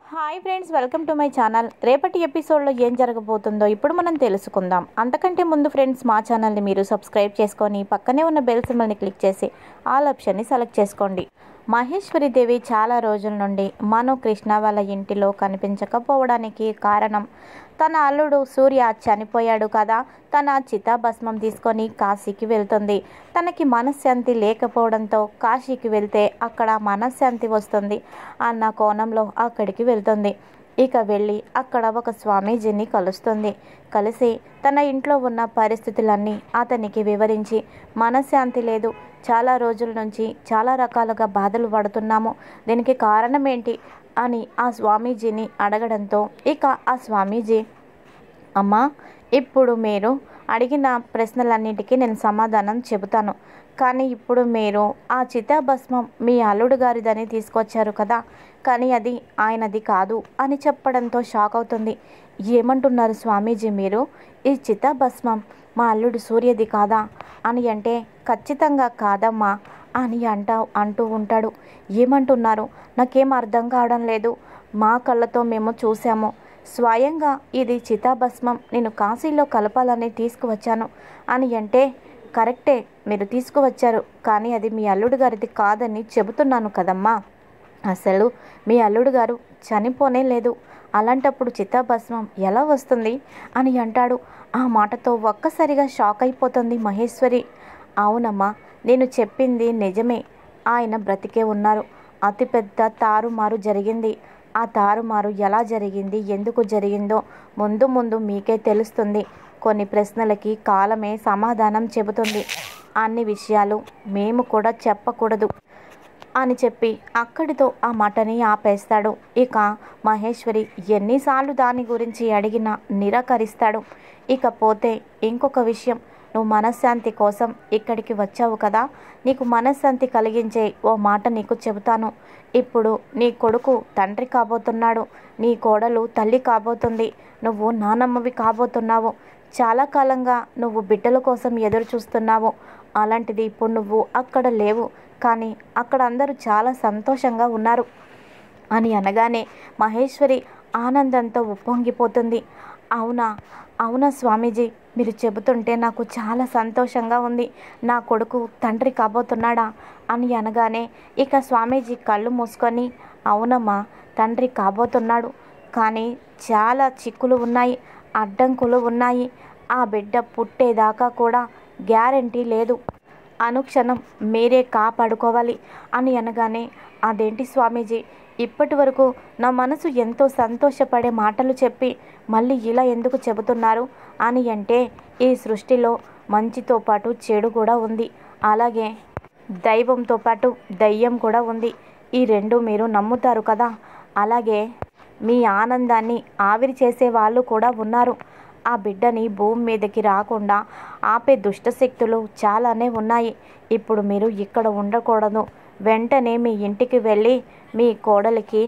hi friends welcome to my channel రేపటి ఎపిసోడ్లో ఏం జరగబోతుందో ఇప్పుడు మనం తెలుసుకుందాం అంతకంటే ముందు ఫ్రెండ్స్ మా ఛానల్ని మీరు సబ్స్క్రైబ్ చేసుకొని పక్కనే ఉన్న బెల్ సింబల్ని క్లిక్ చేసి ఆల్ ఆప్షన్ని సెలెక్ట్ చేసుకోండి మహేశ్వరి దేవి చాలా రోజుల నుండి మను కృష్ణ వాళ్ళ ఇంటిలో కనిపించకపోవడానికి కారణం తన అల్లుడు సూర్య చనిపోయాడు కదా తన చితాభస్మం తీసుకొని కాశీకి వెళ్తుంది తనకి మనశ్శాంతి లేకపోవడంతో కాశీకి వెళ్తే అక్కడ మనశ్శాంతి వస్తుంది అన్న కోణంలో అక్కడికి వెళ్తుంది ఇక వెళ్ళి అక్కడ ఒక స్వామీజీని కలుస్తుంది కలిసి తన ఇంట్లో ఉన్న పరిస్థితులన్నీ అతనికి వివరించి మనశ్శాంతి లేదు చాలా రోజుల నుంచి చాలా రకాలుగా బాధలు పడుతున్నాము దీనికి కారణం ఏంటి అని ఆ స్వామీజీని అడగడంతో ఇక ఆ స్వామీజీ అమ్మా ఇప్పుడు మీరు అడిగిన ప్రశ్నలన్నిటికీ నేను సమాధానం చెబుతాను కానీ ఇప్పుడు మీరు ఆ చితాభస్మం మీ అల్లుడు గారిదని తీసుకొచ్చారు కదా కానీ అది ఆయనది కాదు అని చెప్పడంతో షాక్ అవుతుంది ఏమంటున్నారు స్వామీజీ మీరు ఈ చితాభస్మం మా అల్లుడు సూర్యది కాదా అని అంటే ఖచ్చితంగా కాదమ్మా అని అంటా అంటూ ఉంటాడు ఏమంటున్నారు నాకేం అర్థం కావడం లేదు మా కళ్ళతో మేము చూసాము స్వయంగా ఇది చితాభస్మం నేను కాశీలో కలపాలని తీసుకువచ్చాను అని అంటే కరెక్టే మీరు తీసుకువచ్చారు కానీ అది మీ అల్లుడు గారిది కాదని చెబుతున్నాను కదమ్మా అసలు మీ అల్లుడు గారు చనిపోనే లేదు అలాంటప్పుడు చితాభస్మం ఎలా వస్తుంది అని అంటాడు ఆ మాటతో ఒక్కసారిగా షాక్ అయిపోతుంది మహేశ్వరి అవునమ్మా నేను చెప్పింది నిజమే ఆయన బ్రతికే ఉన్నారు అతిపెద్ద తారుమారు జరిగింది ఆ తారుమారు ఎలా జరిగింది ఎందుకు జరిగిందో ముందు ముందు మీకే తెలుస్తుంది కొన్ని ప్రశ్నలకి కాలమే సమాధానం చెబుతుంది అన్ని విషయాలు మేము కూడా చెప్పకూడదు అని చెప్పి అక్కడితో ఆ మటని ఆపేస్తాడు ఇక మహేశ్వరి ఎన్నిసార్లు దాని గురించి అడిగినా నిరాకరిస్తాడు ఇకపోతే ఇంకొక విషయం నువ్వు మనశ్శాంతి కోసం ఇక్కడికి వచ్చావు కదా నీకు మనశ్శాంతి కలిగించే ఓ మాట నీకు చెబుతాను ఇప్పుడు నీ కొడుకు తండ్రి కాబోతున్నాడు నీ కోడలు తల్లి కాబోతుంది నువ్వు నానమ్మవి కాబోతున్నావు చాలా కాలంగా నువ్వు బిడ్డల కోసం ఎదురు చూస్తున్నావు అలాంటిది ఇప్పుడు నువ్వు అక్కడ లేవు కానీ అక్కడ అందరూ చాలా సంతోషంగా ఉన్నారు అని అనగానే మహేశ్వరి ఆనందంతో ఉప్పొంగిపోతుంది అవునా అవునా స్వామీజీ మీరు చెబుతుంటే నాకు చాలా సంతోషంగా ఉంది నా కొడుకు తండ్రి కాబోతున్నాడా అని అనగానే ఇక స్వామీజీ కళ్ళు మూసుకొని అవునమ్మా తండ్రి కాబోతున్నాడు కానీ చాలా చిక్కులు ఉన్నాయి అడ్డంకులు ఉన్నాయి ఆ బిడ్డ పుట్టేదాకా కూడా గ్యారంటీ లేదు అనుక్షణం మీరే కాపాడుకోవాలి అని అనగానే అదేంటి స్వామీజీ ఇప్పటి వరకు నా మనసు ఎంతో సంతోషపడే మాటలు చెప్పి మళ్ళీ ఇలా ఎందుకు చెబుతున్నారు అని అంటే ఈ సృష్టిలో మంచితో పాటు చెడు కూడా ఉంది అలాగే దైవంతో పాటు దయ్యం కూడా ఉంది ఈ రెండు మీరు నమ్ముతారు కదా అలాగే మీ ఆనందాన్ని ఆవిరి చేసే వాళ్ళు కూడా ఉన్నారు ఆ బిడ్డని భూమి మీదకి రాకుండా ఆపే దుష్టశక్తులు చాలానే ఉన్నాయి ఇప్పుడు మీరు ఇక్కడ ఉండకూడదు వెంటనే మీ ఇంటికి వెళ్ళి మీ కోడలికి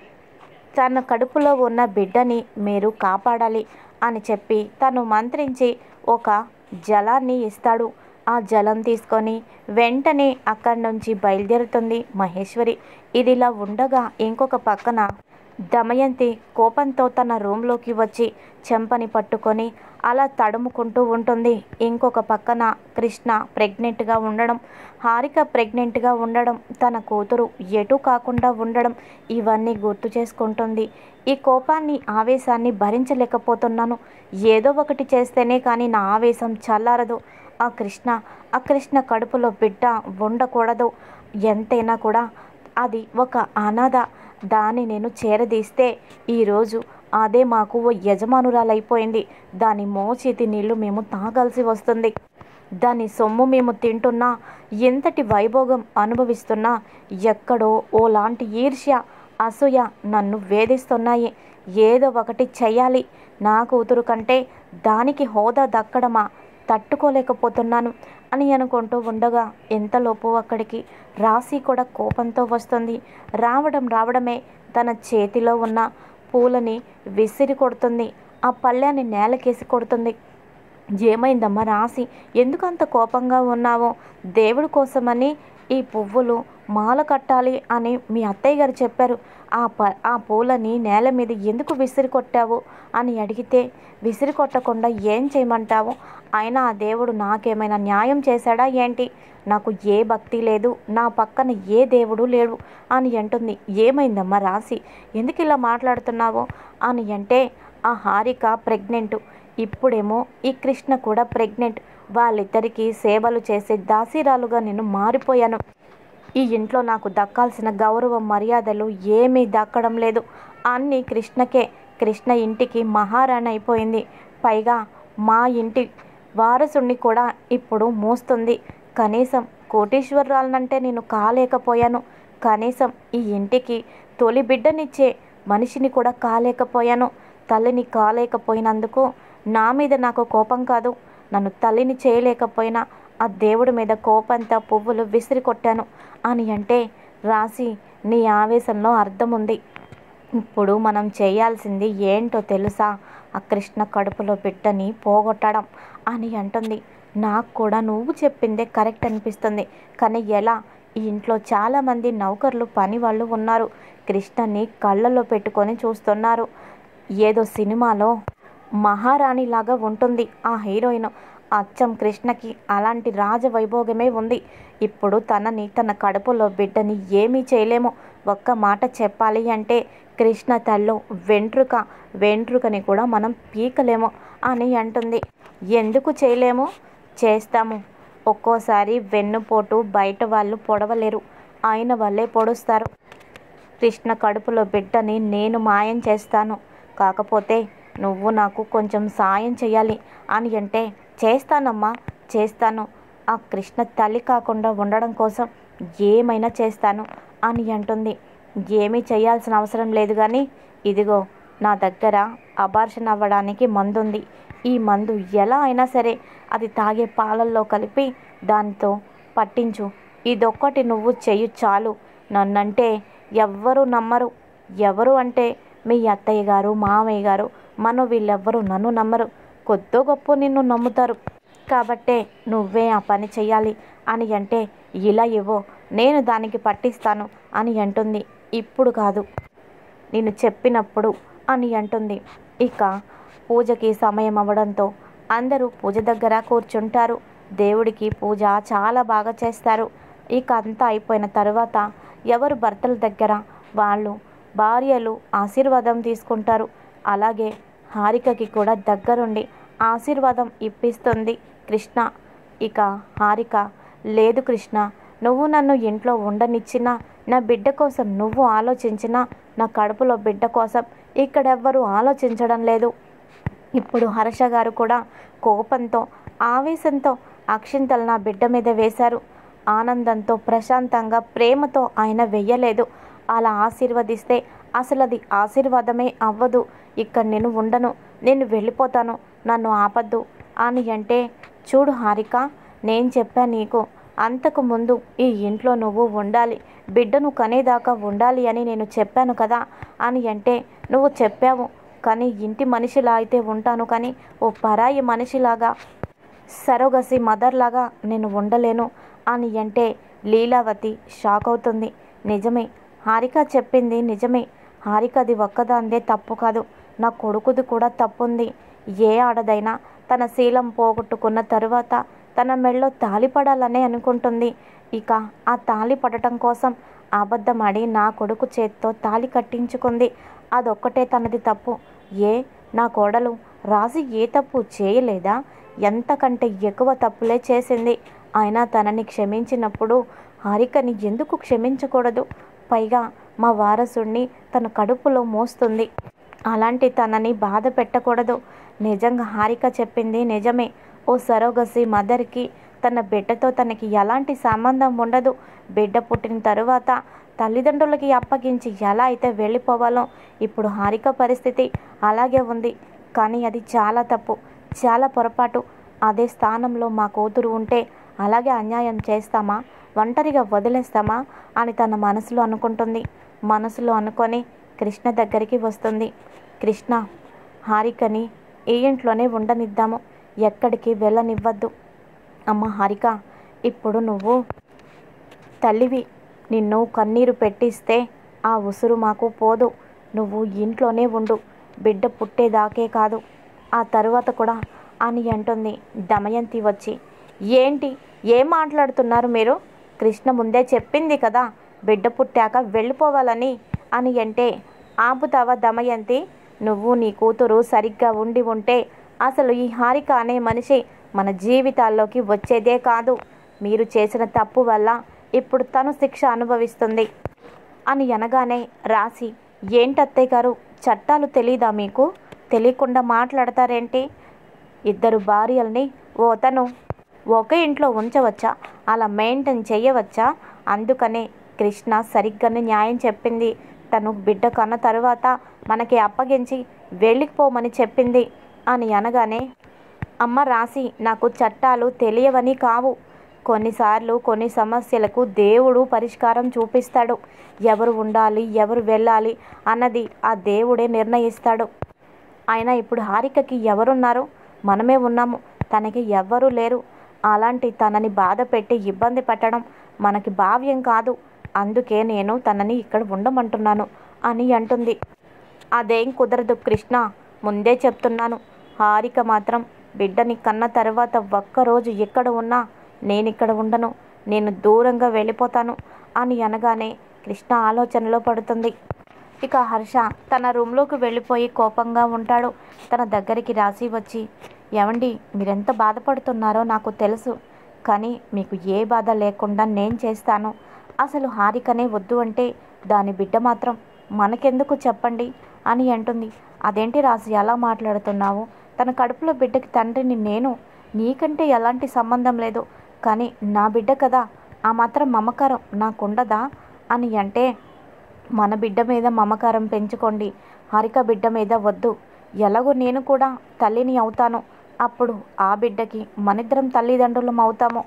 తన కడుపులో ఉన్న బిడ్డని మీరు కాపాడాలి అని చెప్పి తను మంత్రించి ఒక జలాన్ని ఇస్తాడు ఆ జలం తీసుకొని వెంటనే అక్కడి నుంచి బయలుదేరుతుంది మహేశ్వరి ఇదిలా ఉండగా ఇంకొక పక్కన దమయంతి కోపంతో తన రూమ్లోకి వచ్చి చెంపని పట్టుకొని అలా తడుముకుంటూ ఉంటుంది ఇంకొక పక్కన కృష్ణ ప్రెగ్నెంట్గా ఉండడం హారిక ప్రెగ్నెంట్గా ఉండడం తన కూతురు ఎటు కాకుండా ఉండడం ఇవన్నీ గుర్తు చేసుకుంటుంది ఈ కోపాన్ని ఆవేశాన్ని భరించలేకపోతున్నాను ఏదో ఒకటి చేస్తేనే కానీ నా ఆవేశం చల్లారదు ఆ కృష్ణ ఆ కృష్ణ కడుపులో బిడ్డ ఉండకూడదు ఎంతైనా కూడా అది ఒక అనాథ దాన్ని నేను చేరదీస్తే ఈరోజు అదే మాకు ఓ యజమానురాలైపోయింది దాని మోచేతి నీళ్లు మేము తాగాల్సి వస్తుంది దాని సొమ్ము మేము తింటున్నా ఎంతటి వైభోగం అనుభవిస్తున్నా ఎక్కడో ఓలాంటి ఈర్ష్య అసూయ నన్ను వేధిస్తున్నాయి ఏదో ఒకటి చెయ్యాలి నా కూతురు కంటే దానికి హోదా దక్కడమా తట్టుకోలేకపోతున్నాను అని అనుకుంటూ ఉండగా ఎంతలోపు అక్కడికి రాశి కూడా కోపంతో వస్తుంది రావడం రావడమే తన చేతిలో ఉన్న పూలని విసిరి కొడుతుంది ఆ పళ్ళాన్ని నేలకేసి కొడుతుంది ఏమైందమ్మా రాసి ఎందుకు అంత కోపంగా ఉన్నావో దేవుడి కోసమని ఈ పువ్వులు మాల కట్టాలి అని మీ అత్తయ్య గారు చెప్పారు ఆ ప ఆ పూలని నేల మీద ఎందుకు విసిరి కొట్టావు అని అడిగితే విసిరి కొట్టకుండా ఏం చేయమంటావు అయినా ఆ దేవుడు నాకేమైనా న్యాయం చేశాడా ఏంటి నాకు ఏ భక్తి లేదు నా పక్కన ఏ దేవుడు లేడు అని అంటుంది ఏమైందమ్మా రాసి ఎందుకు ఇలా మాట్లాడుతున్నావు అని అంటే ఆ హారిక ప్రెగ్నెంట్ ఇప్పుడేమో ఈ కృష్ణ కూడా ప్రెగ్నెంట్ వాళ్ళిద్దరికీ సేవలు చేసే దాసీరాలుగా నేను మారిపోయాను ఈ ఇంట్లో నాకు దక్కాల్సిన గౌరవం మర్యాదలు ఏమీ దక్కడం లేదు అన్నీ కృష్ణకే కృష్ణ ఇంటికి మహారాణి అయిపోయింది పైగా మా ఇంటి వారసుణ్ణి కూడా ఇప్పుడు మోస్తుంది కనీసం కోటీశ్వరరాలనంటే నేను కాలేకపోయాను కనీసం ఈ ఇంటికి తొలి బిడ్డనిచ్చే మనిషిని కూడా కాలేకపోయాను తల్లిని కాలేకపోయినందుకు నా మీద నాకు కోపం కాదు నన్ను తల్లిని చేయలేకపోయినా ఆ దేవుడి మీద కోపంతో పువ్వులు విసిరి కొట్టాను అని అంటే రాసి నీ ఆవేశంలో అర్థం ఉంది ఇప్పుడు మనం చేయాల్సింది ఏంటో తెలుసా ఆ కృష్ణ కడుపులో బిడ్డని పోగొట్టడం అని అంటుంది నాకు కూడా నువ్వు చెప్పిందే కరెక్ట్ అనిపిస్తుంది కానీ ఎలా ఈ ఇంట్లో చాలామంది నౌకర్లు పని వాళ్ళు ఉన్నారు కృష్ణని కళ్ళలో పెట్టుకొని చూస్తున్నారు ఏదో సినిమాలో మహారాణిలాగా ఉంటుంది ఆ హీరోయిన్ అచ్చం కృష్ణకి అలాంటి రాజవైభోగమే ఉంది ఇప్పుడు తనని తన కడుపులో బిడ్డని ఏమీ చేయలేము ఒక్క మాట చెప్పాలి అంటే కృష్ణ తల్లో వెంట్రుక వెంట్రుకని కూడా మనం పీకలేము అని అంటుంది ఎందుకు చేయలేము చేస్తాము ఒక్కోసారి వెన్నుపోటు బయట వాళ్ళు పొడవలేరు ఆయన వల్లే పొడుస్తారు కృష్ణ కడుపులో బిడ్డని నేను మాయం చేస్తాను కాకపోతే నువ్వు నాకు కొంచెం సాయం చేయాలి అని అంటే చేస్తానమ్మా చేస్తాను ఆ కృష్ణ తల్లి కాకుండా ఉండడం కోసం ఏమైనా చేస్తాను అని అంటుంది ఏమీ చేయాల్సిన అవసరం లేదు కానీ ఇదిగో నా దగ్గర అబార్షన్ అవ్వడానికి మందుంది ఈ మందు ఎలా అయినా సరే అది తాగే పాలల్లో కలిపి దాంతో పట్టించు ఇదొక్కటి నువ్వు చెయ్యి చాలు నన్నంటే ఎవ్వరూ నమ్మరు ఎవరు అంటే మీ అత్తయ్య గారు మామయ్య గారు మన వీళ్ళెవ్వరూ నన్ను నమ్మరు కొద్దో గొప్ప నిన్ను నమ్ముతారు కాబట్టే నువ్వే ఆ పని చెయ్యాలి అని అంటే ఇలా ఇవ్వో నేను దానికి పట్టిస్తాను అని అంటుంది ఇప్పుడు కాదు నేను చెప్పినప్పుడు అని అంటుంది ఇక పూజకి సమయం అవ్వడంతో అందరూ పూజ దగ్గర కూర్చుంటారు దేవుడికి పూజ చాలా బాగా చేస్తారు ఇక అంతా అయిపోయిన తర్వాత ఎవరు భర్తల దగ్గర వాళ్ళు భార్యలు ఆశీర్వాదం తీసుకుంటారు అలాగే హారికకి కూడా దగ్గరుండి ఆశీర్వాదం ఇప్పిస్తుంది కృష్ణ ఇక హారిక లేదు కృష్ణ నువ్వు నన్ను ఇంట్లో ఉండనిచ్చినా నా బిడ్డ కోసం నువ్వు ఆలోచించినా నా కడుపులో బిడ్డ కోసం ఇక్కడెవ్వరూ ఆలోచించడం లేదు ఇప్పుడు హర్ష గారు కూడా కోపంతో ఆవేశంతో అక్షింతలు నా బిడ్డ మీద వేశారు ఆనందంతో ప్రశాంతంగా ప్రేమతో ఆయన వెయ్యలేదు అలా ఆశీర్వదిస్తే అసలు అది ఆశీర్వాదమే అవ్వదు ఇక్కడ నేను ఉండను నేను వెళ్ళిపోతాను నన్ను ఆపద్దు అని అంటే చూడు హారిక నేను చెప్పా నీకు అంతకు ముందు ఈ ఇంట్లో నువ్వు ఉండాలి బిడ్డను కనేదాకా ఉండాలి అని నేను చెప్పాను కదా అని అంటే నువ్వు చెప్పావు కానీ ఇంటి మనిషిలా అయితే ఉంటాను కానీ ఓ పరాయి మనిషిలాగా సరోగసి మదర్ లాగా నేను ఉండలేను అని అంటే లీలావతి షాక్ అవుతుంది నిజమే హారిక చెప్పింది నిజమే హారికది ఒక్కదాందే తప్పు కాదు నా కొడుకుది కూడా తప్పుంది ఏ ఆడదైనా తన శీలం పోగొట్టుకున్న తరువాత తన మెళ్ళో తాలి పడాలనే అనుకుంటుంది ఇక ఆ తాలి పడటం కోసం అబద్ధమాడి నా కొడుకు చేత్తో తాలి కట్టించుకుంది అదొక్కటే తనది తప్పు ఏ నా కోడలు రాజు ఏ తప్పు చేయలేదా ఎంతకంటే ఎక్కువ తప్పులే చేసింది అయినా తనని క్షమించినప్పుడు హారికని ఎందుకు క్షమించకూడదు పైగా మా వారసుణ్ణి తన కడుపులో మోస్తుంది అలాంటి తనని బాధ పెట్టకూడదు నిజంగా హారిక చెప్పింది నిజమే ఓ సరోగసి మదర్కి తన బిడ్డతో తనకి ఎలాంటి సంబంధం ఉండదు బిడ్డ పుట్టిన తరువాత తల్లిదండ్రులకి అప్పగించి ఎలా అయితే వెళ్ళిపోవాలో ఇప్పుడు హారిక పరిస్థితి అలాగే ఉంది కానీ అది చాలా తప్పు చాలా పొరపాటు అదే స్థానంలో మా కూతురు ఉంటే అలాగే అన్యాయం చేస్తామా ఒంటరిగా వదిలేస్తామా అని తన మనసులో అనుకుంటుంది మనసులో అనుకొని కృష్ణ దగ్గరికి వస్తుంది కృష్ణ హారికని ఈ ఇంట్లోనే ఉండనిద్దాము ఎక్కడికి వెళ్ళనివ్వద్దు అమ్మ హారిక ఇప్పుడు నువ్వు తల్లివి నిన్ను కన్నీరు పెట్టిస్తే ఆ ఉసురు మాకు పోదు నువ్వు ఇంట్లోనే ఉండు బిడ్డ పుట్టేదాకే కాదు ఆ తరువాత కూడా అని అంటుంది దమయంతి వచ్చి ఏంటి ఏం మాట్లాడుతున్నారు మీరు కృష్ణ ముందే చెప్పింది కదా బిడ్డ పుట్టాక వెళ్ళిపోవాలని అని అంటే ఆపుతావా దమయంతి నువ్వు నీ కూతురు సరిగ్గా ఉండి ఉంటే అసలు ఈ హారిక అనే మనిషి మన జీవితాల్లోకి వచ్చేదే కాదు మీరు చేసిన తప్పు వల్ల ఇప్పుడు తను శిక్ష అనుభవిస్తుంది అని అనగానే రాసి ఏంటత్తయ్య గారు చట్టాలు తెలీదా మీకు తెలియకుండా మాట్లాడతారేంటి ఇద్దరు భార్యల్ని ఓ తను ఒకే ఇంట్లో ఉంచవచ్చా అలా మెయింటైన్ చేయవచ్చా అందుకనే కృష్ణ సరిగ్గానే న్యాయం చెప్పింది తను బిడ్డ కన్న తరువాత మనకి అప్పగించి వెళ్ళిపోమని చెప్పింది అని అనగానే అమ్మ రాసి నాకు చట్టాలు తెలియవని కావు కొన్నిసార్లు కొన్ని సమస్యలకు దేవుడు పరిష్కారం చూపిస్తాడు ఎవరు ఉండాలి ఎవరు వెళ్ళాలి అన్నది ఆ దేవుడే నిర్ణయిస్తాడు అయినా ఇప్పుడు హారికకి ఎవరున్నారు మనమే ఉన్నాము తనకి ఎవ్వరూ లేరు అలాంటి తనని బాధ పెట్టి ఇబ్బంది పెట్టడం మనకి భావ్యం కాదు అందుకే నేను తనని ఇక్కడ ఉండమంటున్నాను అని అంటుంది అదేం కుదరదు కృష్ణ ముందే చెప్తున్నాను హారిక మాత్రం బిడ్డని కన్న తర్వాత ఒక్కరోజు ఎక్కడ ఉన్నా నేను ఇక్కడ ఉండను నేను దూరంగా వెళ్ళిపోతాను అని అనగానే కృష్ణ ఆలోచనలో పడుతుంది ఇక హర్ష తన రూమ్లోకి వెళ్ళిపోయి కోపంగా ఉంటాడు తన దగ్గరికి రాసి వచ్చి ఏమండి మీరెంత బాధపడుతున్నారో నాకు తెలుసు కానీ మీకు ఏ బాధ లేకుండా నేను చేస్తాను అసలు హారికనే వద్దు అంటే దాని బిడ్డ మాత్రం మనకెందుకు చెప్పండి అని అంటుంది అదేంటి రాసి ఎలా మాట్లాడుతున్నావు తన కడుపులో బిడ్డకి తండ్రిని నేను నీకంటే ఎలాంటి సంబంధం లేదు కానీ నా బిడ్డ కదా ఆ మాత్రం మమకారం నాకుండదా అని అంటే మన బిడ్డ మీద మమకారం పెంచుకోండి హారిక బిడ్డ మీద వద్దు ఎలాగో నేను కూడా తల్లిని అవుతాను అప్పుడు ఆ బిడ్డకి మనిద్దరం తల్లిదండ్రులం అవుతాము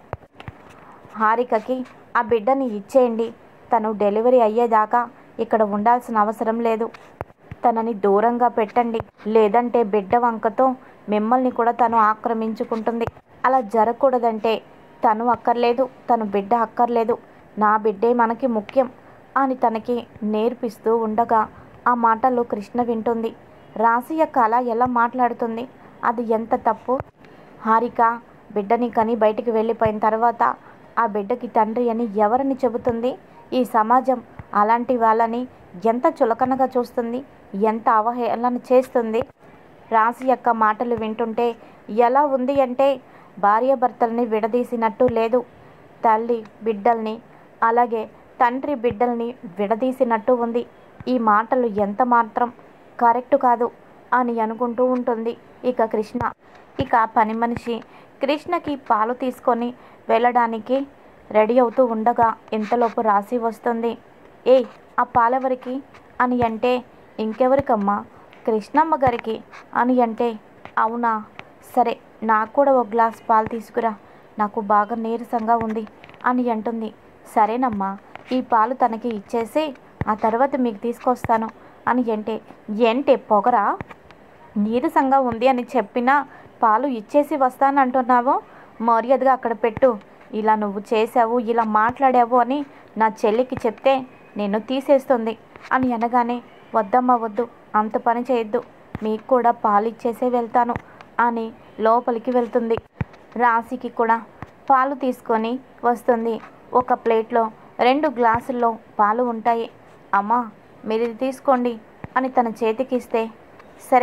హారికకి ఆ బిడ్డని ఇచ్చేయండి తను డెలివరీ అయ్యేదాకా ఇక్కడ ఉండాల్సిన అవసరం లేదు తనని దూరంగా పెట్టండి లేదంటే బిడ్డ వంకతో మిమ్మల్ని కూడా తను ఆక్రమించుకుంటుంది అలా జరగకూడదంటే తను అక్కర్లేదు తను బిడ్డ అక్కర్లేదు నా బిడ్డే మనకి ముఖ్యం అని తనకి నేర్పిస్తూ ఉండగా ఆ మాటలు కృష్ణ వింటుంది రాశి యొక్క అలా ఎలా మాట్లాడుతుంది అది ఎంత తప్పు హారిక బిడ్డని కని బయటికి వెళ్ళిపోయిన తర్వాత ఆ బిడ్డకి తండ్రి అని ఎవరిని చెబుతుంది ఈ సమాజం అలాంటి వాళ్ళని ఎంత చులకనగా చూస్తుంది ఎంత అవహేళన చేస్తుంది రాశి యొక్క మాటలు వింటుంటే ఎలా ఉంది అంటే భార్యాభర్తల్ని విడదీసినట్టు లేదు తల్లి బిడ్డల్ని అలాగే తండ్రి బిడ్డల్ని విడదీసినట్టు ఉంది ఈ మాటలు ఎంత మాత్రం కరెక్ట్ కాదు అని అనుకుంటూ ఉంటుంది ఇక కృష్ణ ఇక పని మనిషి కృష్ణకి పాలు తీసుకొని వెళ్ళడానికి రెడీ అవుతూ ఉండగా ఇంతలోపు రాసి వస్తుంది ఏ ఆ పాలెవరికి అని అంటే ఇంకెవరికమ్మా కృష్ణమ్మ గారికి అని అంటే అవునా సరే నాకు కూడా ఒక గ్లాస్ పాలు తీసుకురా నాకు బాగా నీరసంగా ఉంది అని అంటుంది సరేనమ్మా ఈ పాలు తనకి ఇచ్చేసి ఆ తర్వాత మీకు తీసుకొస్తాను అని అంటే ఏంటి పొగరా నీరసంగా ఉంది అని చెప్పినా పాలు ఇచ్చేసి వస్తానంటున్నావు మర్యాదగా అక్కడ పెట్టు ఇలా నువ్వు చేసావు ఇలా మాట్లాడావు అని నా చెల్లికి చెప్తే నేను తీసేస్తుంది అని అనగానే వద్దమ్మా వద్దు అంత పని చేయొద్దు మీకు కూడా పాలు ఇచ్చేసే వెళ్తాను అని లోపలికి వెళ్తుంది రాశికి కూడా పాలు తీసుకొని వస్తుంది ఒక ప్లేట్లో రెండు గ్లాసుల్లో పాలు ఉంటాయి అమ్మా మీరు ఇది తీసుకోండి అని తన చేతికి ఇస్తే సరే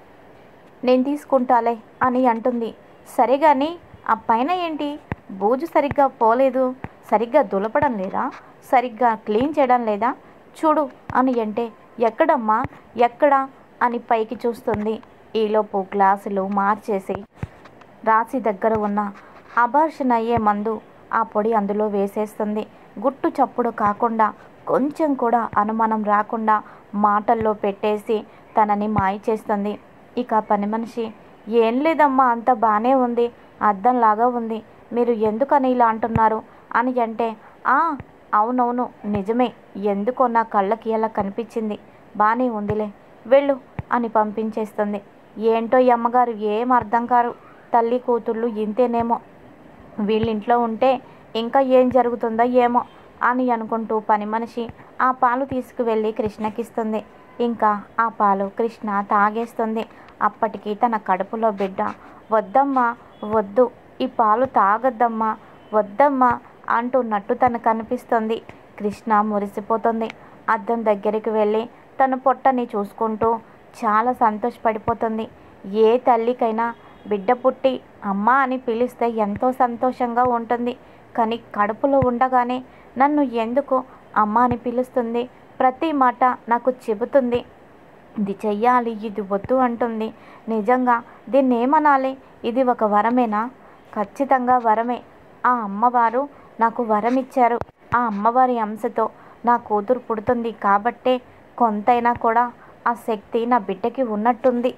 నేను తీసుకుంటాలే అని అంటుంది సరే కానీ ఆ పైన ఏంటి బూజు సరిగ్గా పోలేదు సరిగ్గా దులపడం లేదా సరిగ్గా క్లీన్ చేయడం లేదా చూడు అని అంటే ఎక్కడమ్మా ఎక్కడ అని పైకి చూస్తుంది ఈలోపు గ్లాసులు మార్చేసి రాశి దగ్గర ఉన్న అబార్షన్ అయ్యే మందు ఆ పొడి అందులో వేసేస్తుంది గుట్టు చప్పుడు కాకుండా కొంచెం కూడా అనుమానం రాకుండా మాటల్లో పెట్టేసి తనని మాయ చేస్తుంది ఇక పని మనిషి ఏం లేదమ్మా అంత బాగానే ఉంది అద్దంలాగా ఉంది మీరు ఎందుకని ఇలా అంటున్నారు అని అంటే ఆ అవునవును నిజమే ఎందుకో నా కళ్ళకి ఎలా కనిపించింది బాగానే ఉందిలే వెళ్ళు అని పంపించేస్తుంది ఏంటో ఈ అమ్మగారు ఏం అర్థం కారు తల్లి కూతుళ్ళు ఇంతేనేమో వీళ్ళింట్లో ఉంటే ఇంకా ఏం జరుగుతుందో ఏమో అని అనుకుంటూ పని మనిషి ఆ పాలు తీసుకువెళ్ళి కృష్ణకిస్తుంది ఇంకా ఆ పాలు కృష్ణ తాగేస్తుంది అప్పటికి తన కడుపులో బిడ్డ వద్దమ్మా వద్దు ఈ పాలు తాగొద్దమ్మా వద్దమ్మా అంటున్నట్టు తనకు కనిపిస్తుంది కృష్ణ మురిసిపోతుంది అద్దం దగ్గరికి వెళ్ళి తన పొట్టని చూసుకుంటూ చాలా సంతోషపడిపోతుంది ఏ తల్లికైనా బిడ్డ పుట్టి అమ్మ అని పిలిస్తే ఎంతో సంతోషంగా ఉంటుంది కానీ కడుపులో ఉండగానే నన్ను ఎందుకు అమ్మ అని పిలుస్తుంది ప్రతి మాట నాకు చెబుతుంది ఇది చెయ్యాలి ఇది వద్దు అంటుంది నిజంగా దీన్ని ఏమనాలి ఇది ఒక వరమేనా ఖచ్చితంగా వరమే ఆ అమ్మవారు నాకు వరం ఇచ్చారు ఆ అమ్మవారి అంశతో నా కూతురు పుడుతుంది కాబట్టే కొంతైనా కూడా ఆ శక్తి నా బిడ్డకి ఉన్నట్టుంది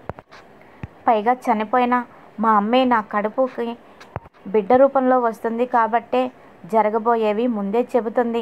పైగా చనిపోయిన మా అమ్మే నా కడుపుకి బిడ్డ రూపంలో వస్తుంది కాబట్టే జరగబోయేవి ముందే చెబుతుంది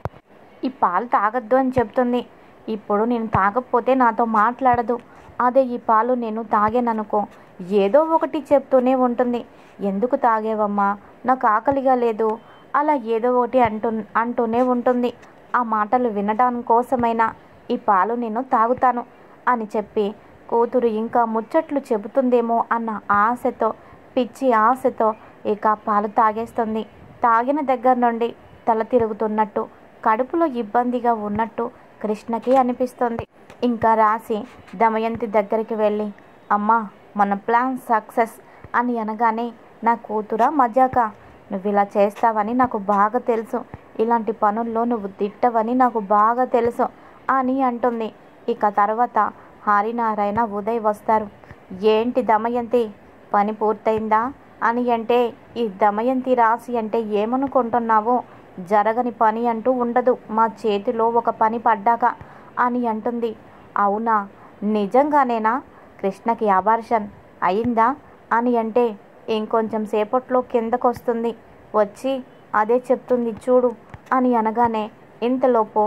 ఈ పాలు తాగొద్దు అని చెప్తుంది ఇప్పుడు నేను తాగకపోతే నాతో మాట్లాడదు అదే ఈ పాలు నేను తాగాననుకో ఏదో ఒకటి చెప్తూనే ఉంటుంది ఎందుకు తాగేవమ్మా నాకు ఆకలిగా లేదు అలా ఏదో ఒకటి అంటూ అంటూనే ఉంటుంది ఆ మాటలు వినడం కోసమైనా ఈ పాలు నేను తాగుతాను అని చెప్పి కూతురు ఇంకా ముచ్చట్లు చెబుతుందేమో అన్న ఆశతో పిచ్చి ఆశతో ఇక పాలు తాగేస్తుంది తాగిన దగ్గర నుండి తల తిరుగుతున్నట్టు కడుపులో ఇబ్బందిగా ఉన్నట్టు కృష్ణకి అనిపిస్తుంది ఇంకా రాసి దమయంతి దగ్గరికి వెళ్ళి అమ్మా మన ప్లాన్ సక్సెస్ అని అనగానే నా కూతురా మజాక నువ్వు ఇలా చేస్తావని నాకు బాగా తెలుసు ఇలాంటి పనుల్లో నువ్వు తిట్టవని నాకు బాగా తెలుసు అని అంటుంది ఇక తర్వాత హరినారాయణ ఉదయ్ వస్తారు ఏంటి దమయంతి పని పూర్తయిందా అని అంటే ఈ దమయంతి రాశి అంటే ఏమనుకుంటున్నావో జరగని పని అంటూ ఉండదు మా చేతిలో ఒక పని పడ్డాక అని అంటుంది అవునా నిజంగానేనా కృష్ణకి అబార్షన్ అయిందా అని అంటే ఇంకొంచెం సేపట్లో కిందకు వస్తుంది వచ్చి అదే చెప్తుంది చూడు అని అనగానే ఇంతలోపు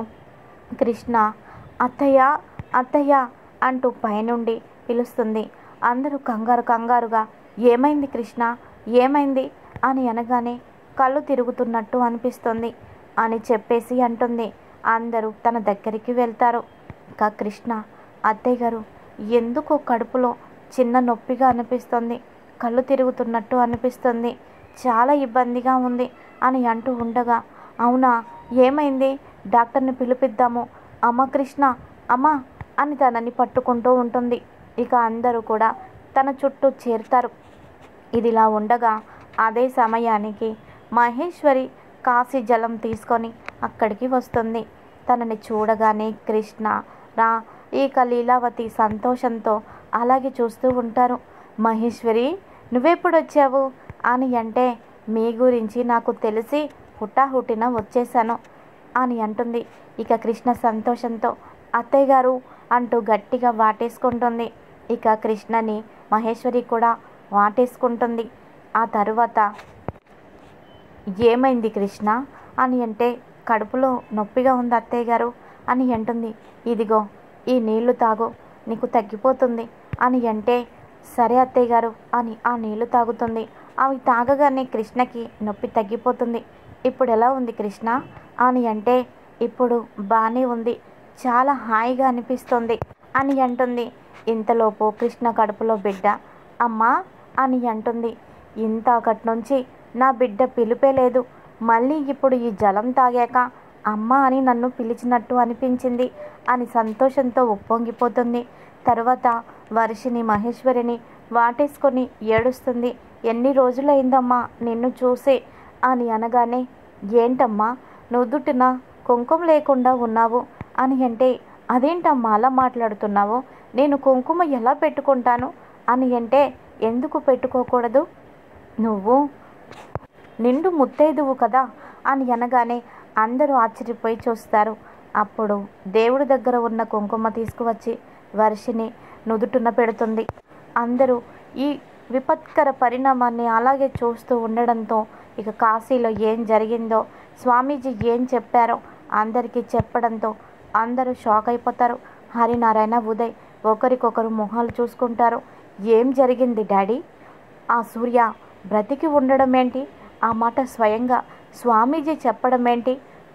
కృష్ణ అత్తయ్య అత్తయ్య అంటూ పైనుండి పిలుస్తుంది అందరూ కంగారు కంగారుగా ఏమైంది కృష్ణ ఏమైంది అని అనగానే కళ్ళు తిరుగుతున్నట్టు అనిపిస్తుంది అని చెప్పేసి అంటుంది అందరూ తన దగ్గరికి వెళ్తారు ఇంకా కృష్ణ అత్తయ్య గారు ఎందుకో కడుపులో చిన్న నొప్పిగా అనిపిస్తుంది కళ్ళు తిరుగుతున్నట్టు అనిపిస్తుంది చాలా ఇబ్బందిగా ఉంది అని అంటూ ఉండగా అవునా ఏమైంది డాక్టర్ని పిలిపిద్దాము అమ్మ కృష్ణ అమ్మ అని తనని పట్టుకుంటూ ఉంటుంది ఇక అందరూ కూడా తన చుట్టూ చేరుతారు ఇదిలా ఉండగా అదే సమయానికి మహేశ్వరి కాశీ జలం తీసుకొని అక్కడికి వస్తుంది తనని చూడగానే కృష్ణ రా ఇక లీలావతి సంతోషంతో అలాగే చూస్తూ ఉంటారు మహేశ్వరి నువ్వెప్పుడు వచ్చావు అని అంటే మీ గురించి నాకు తెలిసి హుటాహుటిన వచ్చేసాను అని అంటుంది ఇక కృష్ణ సంతోషంతో అత్తయ్య గారు అంటూ గట్టిగా వాటేసుకుంటుంది ఇక కృష్ణని మహేశ్వరి కూడా వాటేసుకుంటుంది ఆ తరువాత ఏమైంది కృష్ణ అని అంటే కడుపులో నొప్పిగా ఉంది అత్తయ్య గారు అని అంటుంది ఇదిగో ఈ నీళ్లు తాగు నీకు తగ్గిపోతుంది అని అంటే సరే అత్తయ్య గారు అని ఆ నీళ్లు తాగుతుంది అవి తాగగానే కృష్ణకి నొప్పి తగ్గిపోతుంది ఇప్పుడు ఎలా ఉంది కృష్ణ అని అంటే ఇప్పుడు బాగానే ఉంది చాలా హాయిగా అనిపిస్తుంది అని అంటుంది ఇంతలోపు కృష్ణ కడుపులో బిడ్డ అమ్మా అని అంటుంది ఇంతకటి నుంచి నా బిడ్డ పిలిపే లేదు మళ్ళీ ఇప్పుడు ఈ జలం తాగాక అమ్మ అని నన్ను పిలిచినట్టు అనిపించింది అని సంతోషంతో ఉప్పొంగిపోతుంది తర్వాత వర్షిని మహేశ్వరిని వాటేసుకొని ఏడుస్తుంది ఎన్ని రోజులైందమ్మా నిన్ను చూసి అని అనగానే ఏంటమ్మా నుదుటిన కుంకుమ లేకుండా ఉన్నావు అని అంటే అదేంటమ్మా అలా మాట్లాడుతున్నావు నేను కుంకుమ ఎలా పెట్టుకుంటాను అని అంటే ఎందుకు పెట్టుకోకూడదు నువ్వు నిండు ముత్తైదువు కదా అని అనగానే అందరూ ఆశ్చర్యపోయి చూస్తారు అప్పుడు దేవుడి దగ్గర ఉన్న కుంకుమ తీసుకువచ్చి వర్షిని నుదుటున పెడుతుంది అందరూ ఈ విపత్కర పరిణామాన్ని అలాగే చూస్తూ ఉండడంతో ఇక కాశీలో ఏం జరిగిందో స్వామీజీ ఏం చెప్పారో అందరికీ చెప్పడంతో అందరూ షాక్ అయిపోతారు హరినారాయణ ఉదయ్ ఒకరికొకరు మొహాలు చూసుకుంటారు ఏం జరిగింది డాడీ ఆ సూర్య బ్రతికి ఉండడం ఏంటి ఆ మాట స్వయంగా స్వామీజీ చెప్పడం ఏంటి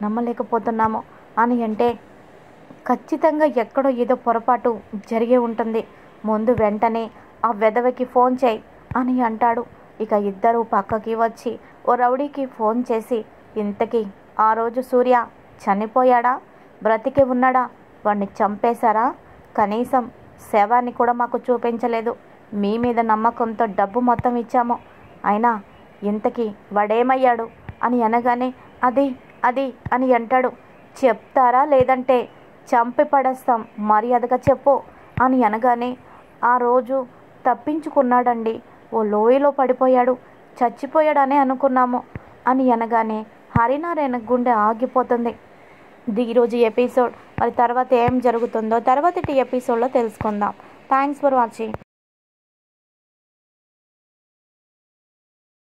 నమ్మలేకపోతున్నాము అని అంటే ఖచ్చితంగా ఎక్కడో ఏదో పొరపాటు జరిగే ఉంటుంది ముందు వెంటనే ఆ వెధవకి ఫోన్ చేయి అని అంటాడు ఇక ఇద్దరు పక్కకి వచ్చి ఓ రౌడీకి ఫోన్ చేసి ఇంతకీ ఆ రోజు సూర్య చనిపోయాడా బ్రతికి ఉన్నాడా వాడిని చంపేశారా కనీసం శవాన్ని కూడా మాకు చూపించలేదు మీ మీద నమ్మకంతో డబ్బు మొత్తం ఇచ్చాము అయినా ఇంతకీ వాడేమయ్యాడు అని అనగానే అది అది అని అంటాడు చెప్తారా లేదంటే చంపి పడేస్తాం మర్యాదగా చెప్పు అని అనగానే ఆ రోజు తప్పించుకున్నాడండి ఓ లోయలో పడిపోయాడు చచ్చిపోయాడనే అనుకున్నాము అని అనగానే హరినారాయణ గుండె ఆగిపోతుంది ఇది ఈరోజు ఎపిసోడ్ మరి తర్వాత ఏం జరుగుతుందో తర్వాతటి ఎపిసోడ్లో తెలుసుకుందాం థ్యాంక్స్ ఫర్ వాచింగ్